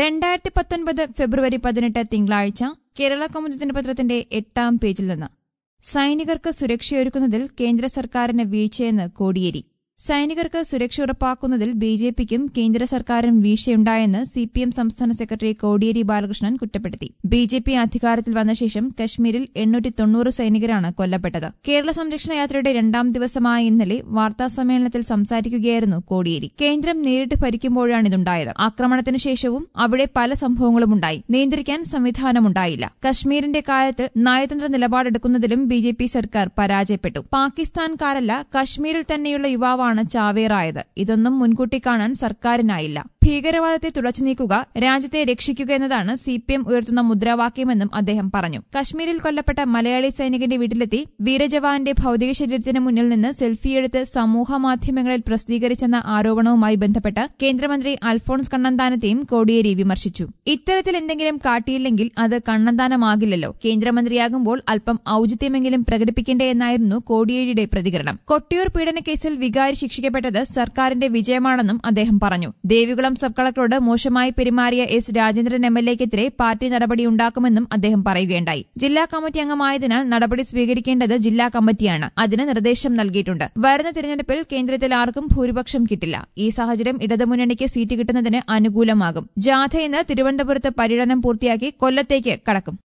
രണ്ടായിരത്തി പത്തൊൻപത് ഫെബ്രുവരി പതിനെട്ട് തിങ്കളാഴ്ച കേരള കൗമുദി ദിനപത്രത്തിന്റെ എട്ടാം പേജിൽ നിന്ന് സൈനികർക്ക് സുരക്ഷയൊരുക്കുന്നതിൽ കേന്ദ്ര സർക്കാരിന് വീഴ്ചയെന്ന് കോടിയേരി സൈനികർക്ക് സുരക്ഷ ഉറപ്പാക്കുന്നതിൽ ബി ജെ പിക്കും കേന്ദ്ര സർക്കാരിനും വീഴ്ചയുണ്ടായെന്ന് സി പി എം സംസ്ഥാന സെക്രട്ടറി കോടിയേരി ബാലകൃഷ്ണൻ കുറ്റപ്പെടുത്തി ബി ജെ പി അധികാരത്തിൽ വന്ന ശേഷം കശ്മീരിൽ എണ്ണൂറ്റി തൊണ്ണൂറ് സൈനികരാണ് കൊല്ലപ്പെട്ടത് കേരള സംരക്ഷണ യാത്രയുടെ രണ്ടാം ദിവസമായ ഇന്നലെ വാർത്താസമ്മേളനത്തിൽ സംസാരിക്കുകയായിരുന്നു കോടിയേരി കേന്ദ്രം നേരിട്ട് ഭരിക്കുമ്പോഴാണിതുണ്ടായത് ആക്രമണത്തിന് ശേഷവും അവിടെ പല സംഭവങ്ങളുമുണ്ടായി നിയന്ത്രിക്കാൻ സംവിധാനമുണ്ടായില്ല കശ്മീരിന്റെ കാര്യത്തിൽ നയതന്ത്ര നിലപാടെടുക്കുന്നതിലും ബി ജെ പി സർക്കാർ പരാജയപ്പെട്ടു പാകിസ്ഥാൻകാരല്ല കശ്മീരിൽ തന്നെയുള്ള യുവാവാണ് ചാവേറായത് ഇതൊന്നും മുൻകൂട്ടി കാണാൻ സർക്കാരിനായില്ല ഭീകരവാദത്തെ തുടച്ചു നീക്കുക രാജ്യത്തെ രക്ഷിക്കുക എന്നതാണ് സി പി എം ഉയർത്തുന്ന മുദ്രാവാക്യമെന്നും അദ്ദേഹം പറഞ്ഞു കശ്മീരിൽ കൊല്ലപ്പെട്ട മലയാളി സൈനികന്റെ വീട്ടിലെത്തി വീരജവാന്റെ ഭൌതിക ശരീരത്തിന് മുന്നിൽ നിന്ന് സെൽഫിയെടുത്ത് സമൂഹ മാധ്യമങ്ങളിൽ പ്രസിദ്ധീകരിച്ചെന്ന ആരോപണവുമായി ബന്ധപ്പെട്ട് കേന്ദ്രമന്ത്രി അൽഫോൺസ് കണ്ണന്താനത്തെയും കോടിയേരി വിമർശിച്ചു ഇത്തരത്തിൽ എന്തെങ്കിലും കാട്ടിയില്ലെങ്കിൽ അത് കണ്ണന്താനമാകില്ലല്ലോ കേന്ദ്രമന്ത്രിയാകുമ്പോൾ അല്പം ഔചിത്യമെങ്കിലും പ്രകടിപ്പിക്കേണ്ടേ എന്നായിരുന്നു കോടിയേരിയുടെ പ്രതികരണം കൊട്ടിയൂർ പീഡനക്കേസിൽ വികാരി ശിക്ഷിക്കപ്പെട്ടത് സർക്കാരിന്റെ വിജയമാണെന്നും അദ്ദേഹം പറഞ്ഞു ദേവികുളം സബ് കളക്ടറോട് മോശമായി പെരുമാറിയ എസ് രാജേന്ദ്രൻ എം എൽ എക്കെതിരെ പാർട്ടി നടപടിയുണ്ടാക്കുമെന്നും അദ്ദേഹം പറയുകയുണ്ടായി ജില്ലാ കമ്മിറ്റി അംഗമായതിനാൽ നടപടി സ്വീകരിക്കേണ്ടത് ജില്ലാ കമ്മിറ്റിയാണ് അതിന് നിർദ്ദേശം നൽകിയിട്ടുണ്ട് വരുന്ന തിരഞ്ഞെടുപ്പിൽ കേന്ദ്രത്തിൽ ആർക്കും ഭൂരിപക്ഷം കിട്ടില്ല ഈ സാഹചര്യം ഇടതുമുന്നണിക്ക് സീറ്റ് കിട്ടുന്നതിന് അനുകൂലമാകും ജാഥ ഇന്ന് തിരുവനന്തപുരത്ത് പര്യടനം പൂർത്തിയാക്കി കൊല്ലത്തേക്ക് കടക്കും